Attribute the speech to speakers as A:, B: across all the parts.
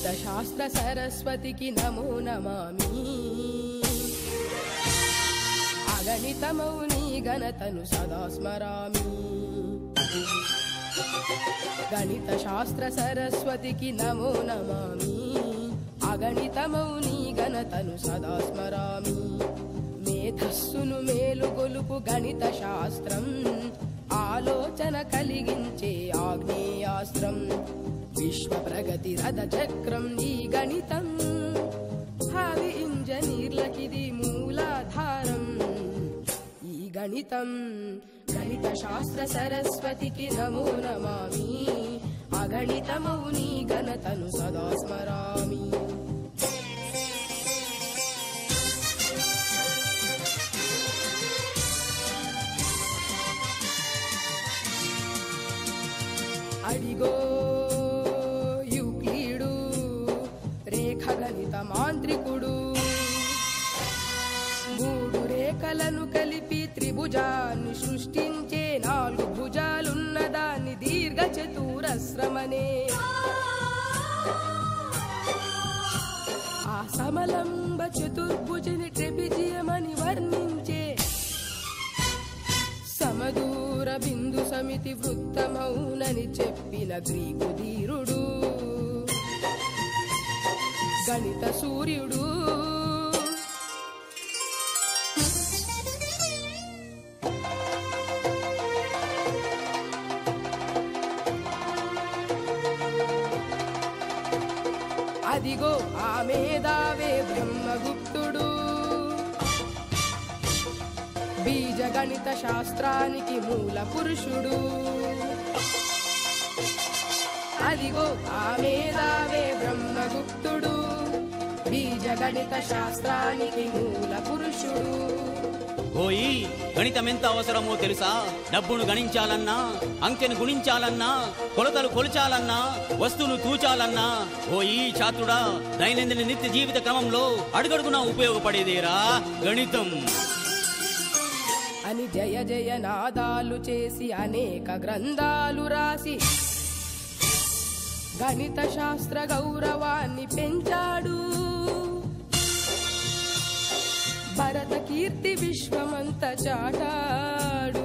A: శాస్త్ర సరస్వతికి నమో నమామి అగణితమౌ నీ ఘనతను సదా స్మరామి గణిత శాస్త్ర సరస్వతికి నమో నమామి అగణితమౌ నీ ఘనతను సదా స్మరామి మేధస్సును మేలుగొలుపు గణిత శాస్త్రం ఆలోచన కలిగించే ఆగ్నేయాస్త్రం విశ్వ ప్రగతి రథ చక్రం ఈ గణితం భావి ఇంజనీర్లకిది మూలాధారం ఈ గణితం గణిత శాస్త్ర సరస్వతికి నమో నమామి అగణితమౌ నీ ఘనతను సదా స్మరామి అడిగో యూక్లీడు రేఖ గణిత మాంత్రికుడు మూడు రేఖలను కలిపి త్రిభుజాన్ని సృష్టించే నాలుగు భుజాలున్న దాన్ని దీర్ఘ చతురస్రమనే ఆ సమలంబ చతుర్భుజని ట్రెపిజియమని వర్ణించే సమదూర బిందు సమితి వృత్తమౌనని చెప్పిన గ్రీకు ధీరుడు గణిత సూర్యుడు అదిగో ఆ మేధావే బ్రహ్మగుప్తుడు బీజ గణిత శాస్త్రానికి మూల పురుషుడు అదిగో ఆ మేధావే బ్రహ్మగుప్తుడు బీజ గణిత శాస్త్రానికి మూల పురుషుడు
B: ఓయి గణితం ఎంత అవసరమో తెలుసా డబ్బును గణించాలన్నా అంకెను గుణించాలన్నా కొలతలు కొలిచాలన్నా వస్తువును తూచాలన్నా ఓయి చాతుడా దైనందిన నిత్య జీవిత క్రమంలో అడుగడుగునా ఉపయోగపడేదేరా గణితం
A: అని జయ జయ నాదాలు చేసి అనేక గ్రంథాలు రాసి గణిత శాస్త్ర గౌరవాన్ని పెంచాడు భరత కీర్తి విశ్వమంత చాటాడు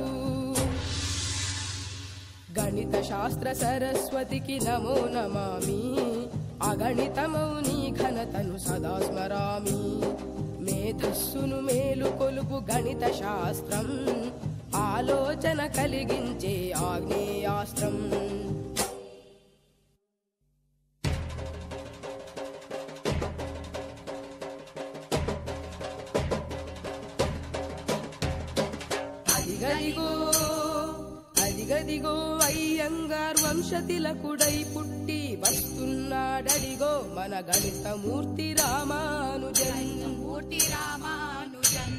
A: గణిత శాస్త్ర సరస్వతికి నమో నమామి అగణితమౌ నీ ఘనతను సదా స్మరామి మేధస్సును మేలు కొలుపు గణిత శాస్త్రం ఆలోచన కలిగించే ఆగ్నేయాస్త్రం అదిగదిగో అదిగదిగో అయ్యంగార్ వంశతిలకుడై పుట్టి వస్తున్నాడడిగో మన గణిత మూర్తి రామానుజన్
C: మూర్తి రామానుజన్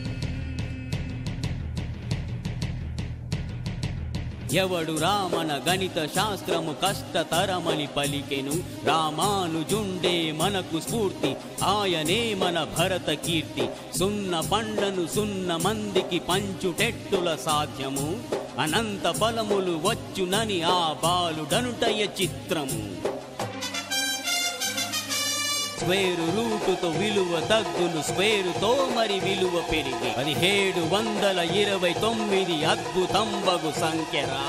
B: ఎవడు రామన గణిత శాస్త్రము కష్టతరమని పలికెను రామానుజుండే మనకు స్ఫూర్తి ఆయనే మన భరత కీర్తి సున్న పండ్లను సున్న మందికి పంచుటెట్టుల సాధ్యము అనంత బలములు వచ్చునని ఆ బాలుడనుటయ చిత్రము స్క్వేరు రూటుతో విలువ తగ్గును స్క్వేరుతో మరి విలువ పెరిగి పదిహేడు వందల ఇరవై తొమ్మిది అద్భుతంబగు సంఖ్యరా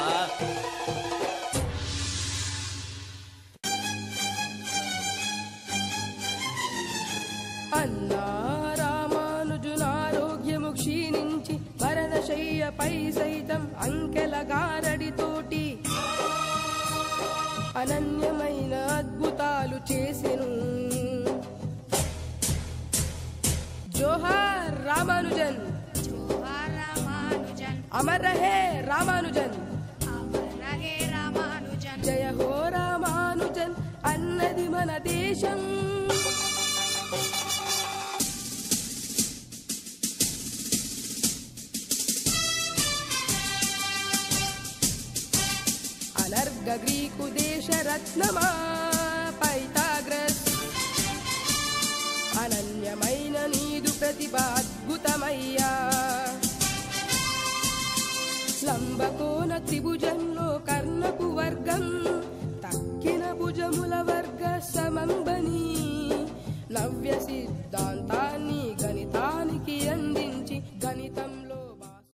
A: అన్నా రామానుజునారోగ్యము క్షీణించి వరదశయ్యపై సైతం అంకెల గారడితోటి అనన్యమైన అద్భుతాలు చేసెను జోహార్ రామానుజన్
C: జోహార్ రామానుజన్
A: అమర్ రహే రామానుజన్
C: అమరగే రామానుజన్
A: జయ హో రామానుజన్ అన్నది మన దేశం అనర్గ గ్రీకు దేశ రత్నమా పైథాగ్రస్ అనన్యమైన నీదు ప్రతిభ అద్భుతమయ్యా లంబకోణ త్రిభుజంలో కర్ణకు వర్గం తక్కిన భుజముల వర్గ సమంబని నవ్య సిద్ధాంత